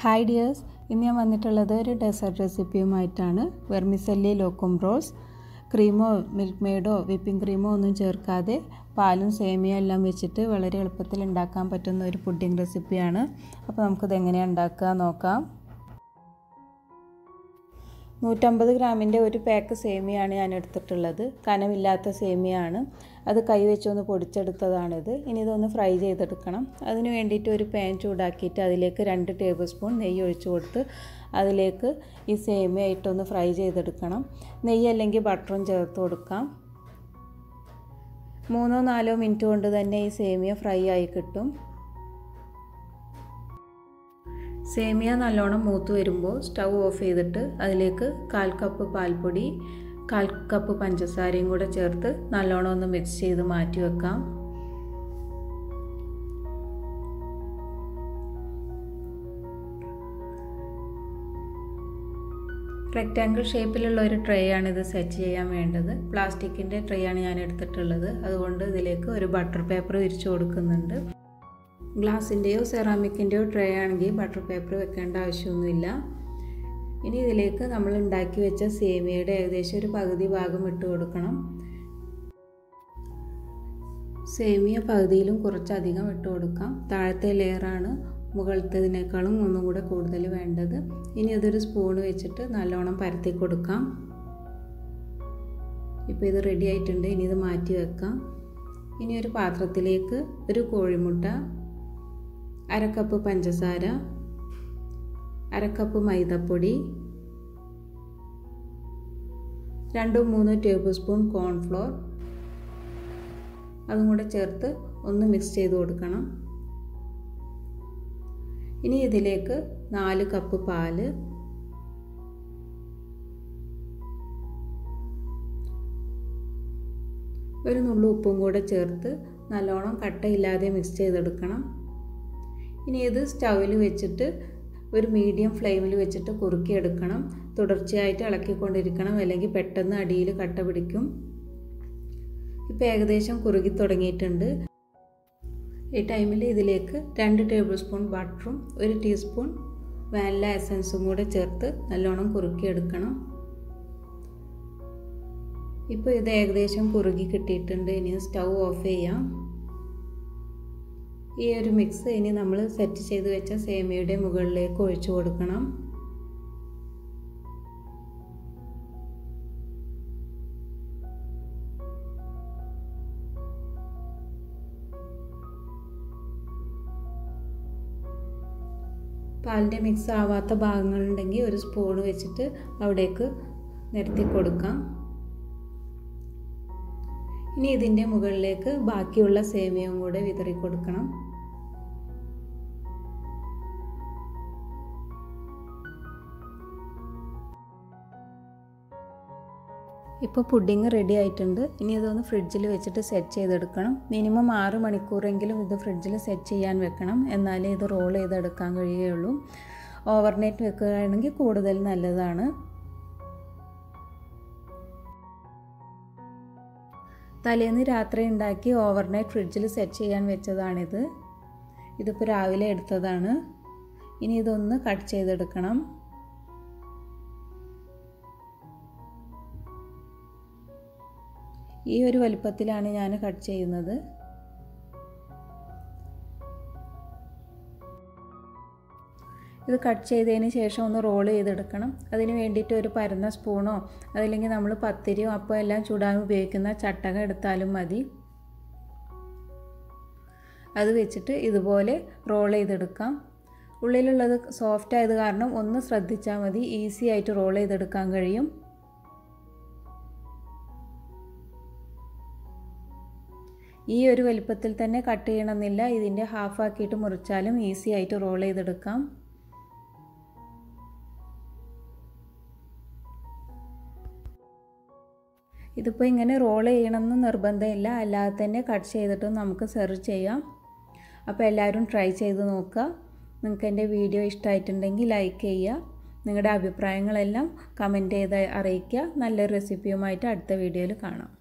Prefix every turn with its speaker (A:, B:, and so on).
A: hi dears ഇന്ന് ഞാൻ വന്നിട്ടുള്ളത് ഒരു ഡെസേർട്ട് റെസിപ്പിയുമായിട്ടാണ് വെർമിസല്ലി ലോക്കും റോസ് ക്രീമോ മിൽക്ക് മെയ്ഡോ വിപ്പിംഗ് ക്രീമോ ഒന്നും ചേർക്കാതെ പാലും സേമിയ എല്ലാം വെച്ചിട്ട് വളരെ എളുപ്പത്തിൽ ഉണ്ടാക്കാൻ പറ്റുന്ന ഒരു പുഡിംഗ് റെസിപ്പിയാണ് അപ്പോൾ നമുക്കിത് എങ്ങനെയാണ് ഉണ്ടാക്കുക നോക്കാം നൂറ്റമ്പത് ഗ്രാമിൻ്റെ ഒരു പാക്ക് സേമിയാണ് ഞാൻ എടുത്തിട്ടുള്ളത് കനമില്ലാത്ത സേമിയാണ് അത് കൈ വെച്ചൊന്ന് പൊടിച്ചെടുത്തതാണിത് ഇനി ഇതൊന്ന് ഫ്രൈ ചെയ്തെടുക്കണം അതിന് വേണ്ടിയിട്ട് ഒരു പാൻ ചൂടാക്കിയിട്ട് അതിലേക്ക് രണ്ട് ടേബിൾ സ്പൂൺ നെയ്യ് ഒഴിച്ചു കൊടുത്ത് അതിലേക്ക് ഈ സേമിയ ഇട്ടൊന്ന് ഫ്രൈ ചെയ്തെടുക്കണം നെയ്യ് അല്ലെങ്കിൽ ബട്ടറും ചേർത്ത് കൊടുക്കാം മൂന്നോ നാലോ മിനിറ്റ് കൊണ്ട് തന്നെ ഈ സേമിയ ഫ്രൈ ആയി കിട്ടും സേമിയ നല്ലോണം മൂത്ത് വരുമ്പോൾ സ്റ്റൗ ഓഫ് ചെയ്തിട്ട് അതിലേക്ക് കാൽ കപ്പ് പാൽപ്പൊടി കാൽ കപ്പ് പഞ്ചസാരയും കൂടെ ചേർത്ത് നല്ലോണം ഒന്ന് മിക്സ് ചെയ്ത് മാറ്റി വെക്കാം റെക്റ്റാങ്കിൾ ഷേപ്പിലുള്ള ഒരു ട്രേ ആണ് ഇത് സെറ്റ് ചെയ്യാൻ വേണ്ടത് പ്ലാസ്റ്റിക്കിൻ്റെ ട്രേ ആണ് ഞാൻ എടുത്തിട്ടുള്ളത് അതുകൊണ്ട് ഇതിലേക്ക് ഒരു ബട്ടർ പേപ്പർ വിരിച്ചു കൊടുക്കുന്നുണ്ട് ഗ്ലാസിൻ്റെയോ സെറാമിക്കിൻ്റെയോ ട്രേ ആണെങ്കിൽ ബട്ടർ പേപ്പർ വെക്കേണ്ട ആവശ്യമൊന്നുമില്ല ഇനി ഇതിലേക്ക് നമ്മൾ ഉണ്ടാക്കി വെച്ച സേമിയയുടെ ഏകദേശം ഒരു പകുതി ഭാഗം ഇട്ട് കൊടുക്കണം സേമിയ പകുതിയിലും കുറച്ചധികം ഇട്ട് കൊടുക്കാം താഴത്തെ ലെയറാണ് മുകളിലത്തേതിനേക്കാളും ഒന്നും കൂടെ കൂടുതൽ വേണ്ടത് ഇനി അതൊരു സ്പൂൺ വെച്ചിട്ട് നല്ലോണം പരത്തി കൊടുക്കാം ഇപ്പോൾ ഇത് റെഡി ആയിട്ടുണ്ട് ഇനി ഇത് മാറ്റി വെക്കാം ഇനി ഒരു പാത്രത്തിലേക്ക് ഒരു കോഴിമുട്ട അരക്കപ്പ് പഞ്ചസാര അരക്കപ്പ് മൈദപ്പൊടി രണ്ടോ മൂന്നോ ടേബിൾ സ്പൂൺ കോൺഫ്ലോർ അതും കൂടെ ചേർത്ത് ഒന്ന് മിക്സ് ചെയ്ത് കൊടുക്കണം ഇനി ഇതിലേക്ക് നാല് കപ്പ് പാല് ഒരു നുള്ളു ഉപ്പും കൂടെ ചേർത്ത് നല്ലോണം കട്ടയില്ലാതെ മിക്സ് ചെയ്തെടുക്കണം ഇനി ഇത് സ്റ്റൗവിൽ വെച്ചിട്ട് ഒരു മീഡിയം ഫ്ലെയിമിൽ വെച്ചിട്ട് കുറുക്കിയെടുക്കണം തുടർച്ചയായിട്ട് ഇളക്കിക്കൊണ്ടിരിക്കണം അല്ലെങ്കിൽ പെട്ടെന്ന് അടിയിൽ കട്ട പിടിക്കും ഇപ്പോൾ ഏകദേശം കുറുകി തുടങ്ങിയിട്ടുണ്ട് ഈ ടൈമിൽ ഇതിലേക്ക് രണ്ട് ടേബിൾ സ്പൂൺ ബട്ടറും ഒരു ടീസ്പൂൺ വാനില എസൻസും കൂടെ ചേർത്ത് നല്ലോണം കുറുക്കിയെടുക്കണം ഇപ്പോൾ ഇത് ഏകദേശം കുറുകി കിട്ടിയിട്ടുണ്ട് ഇനി സ്റ്റൗ ഓഫ് ചെയ്യാം ഈ ഒരു മിക്സ് ഇനി നമ്മൾ സെറ്റ് ചെയ്ത് വെച്ച സേമിയയുടെ മുകളിലേക്ക് ഒഴിച്ചു കൊടുക്കണം പാലിൻ്റെ മിക്സ് ആവാത്ത ഭാഗങ്ങളുണ്ടെങ്കിൽ ഒരു സ്പൂൺ വെച്ചിട്ട് അവിടേക്ക് നിരത്തി കൊടുക്കാം ഇനി ഇതിൻ്റെ മുകളിലേക്ക് ബാക്കിയുള്ള സേമിയയും കൂടെ വിതറി കൊടുക്കണം ഇപ്പോൾ പുഡിങ് റെഡി ആയിട്ടുണ്ട് ഇനി ഇതൊന്ന് ഫ്രിഡ്ജിൽ വെച്ചിട്ട് സെറ്റ് ചെയ്തെടുക്കണം മിനിമം ആറ് മണിക്കൂറെങ്കിലും ഇത് ഫ്രിഡ്ജിൽ സെറ്റ് ചെയ്യാൻ വെക്കണം എന്നാലേ ഇത് റോൾ ചെയ്തെടുക്കാൻ കഴിയുകയുള്ളൂ ഓവർനൈറ്റ് വെക്കുകയാണെങ്കിൽ കൂടുതൽ നല്ലതാണ് തലേന്ന് രാത്രി ഉണ്ടാക്കി ഓവർനൈറ്റ് ഫ്രിഡ്ജിൽ സെറ്റ് ചെയ്യാൻ വെച്ചതാണിത് ഇതിപ്പോൾ രാവിലെ എടുത്തതാണ് ഇനി ഇതൊന്ന് കട്ട് ചെയ്തെടുക്കണം ഈ ഒരു വലുപ്പത്തിലാണ് ഞാൻ കട്ട് ചെയ്യുന്നത് ഇത് കട്ട് ചെയ്തതിന് ശേഷം ഒന്ന് റോൾ ചെയ്തെടുക്കണം അതിന് വേണ്ടിയിട്ട് ഒരു പരന്ന സ്പൂണോ അതല്ലെങ്കിൽ നമ്മൾ പത്തിരിയോ അപ്പോൾ എല്ലാം ചൂടാൻ ഉപയോഗിക്കുന്ന ചട്ടകം എടുത്താലും മതി അത് വെച്ചിട്ട് ഇതുപോലെ റോൾ ചെയ്തെടുക്കാം ഉള്ളിലുള്ളത് സോഫ്റ്റ് ആയത് കാരണം ഒന്ന് ശ്രദ്ധിച്ചാൽ മതി ഈസി ആയിട്ട് റോൾ ചെയ്തെടുക്കാൻ കഴിയും ഈ ഒരു വലിപ്പത്തിൽ തന്നെ കട്ട് ചെയ്യണമെന്നില്ല ഇതിൻ്റെ ഹാഫ് ആക്കിയിട്ട് മുറിച്ചാലും ഈസി ആയിട്ട് റോൾ ചെയ്തെടുക്കാം ഇതിപ്പോൾ ഇങ്ങനെ റോൾ ചെയ്യണമെന്ന് നിർബന്ധമില്ല അല്ലാതെ തന്നെ കട്ട് ചെയ്തിട്ടും നമുക്ക് സെർവ് ചെയ്യാം അപ്പോൾ എല്ലാവരും ട്രൈ ചെയ്ത് നോക്കുക നിങ്ങൾക്ക് എൻ്റെ വീഡിയോ ഇഷ്ടമായിട്ടുണ്ടെങ്കിൽ ലൈക്ക് ചെയ്യുക നിങ്ങളുടെ അഭിപ്രായങ്ങളെല്ലാം കമൻറ്റ് ചെയ്ത് അറിയിക്കുക നല്ലൊരു റെസിപ്പിയുമായിട്ട് അടുത്ത വീഡിയോയിൽ കാണാം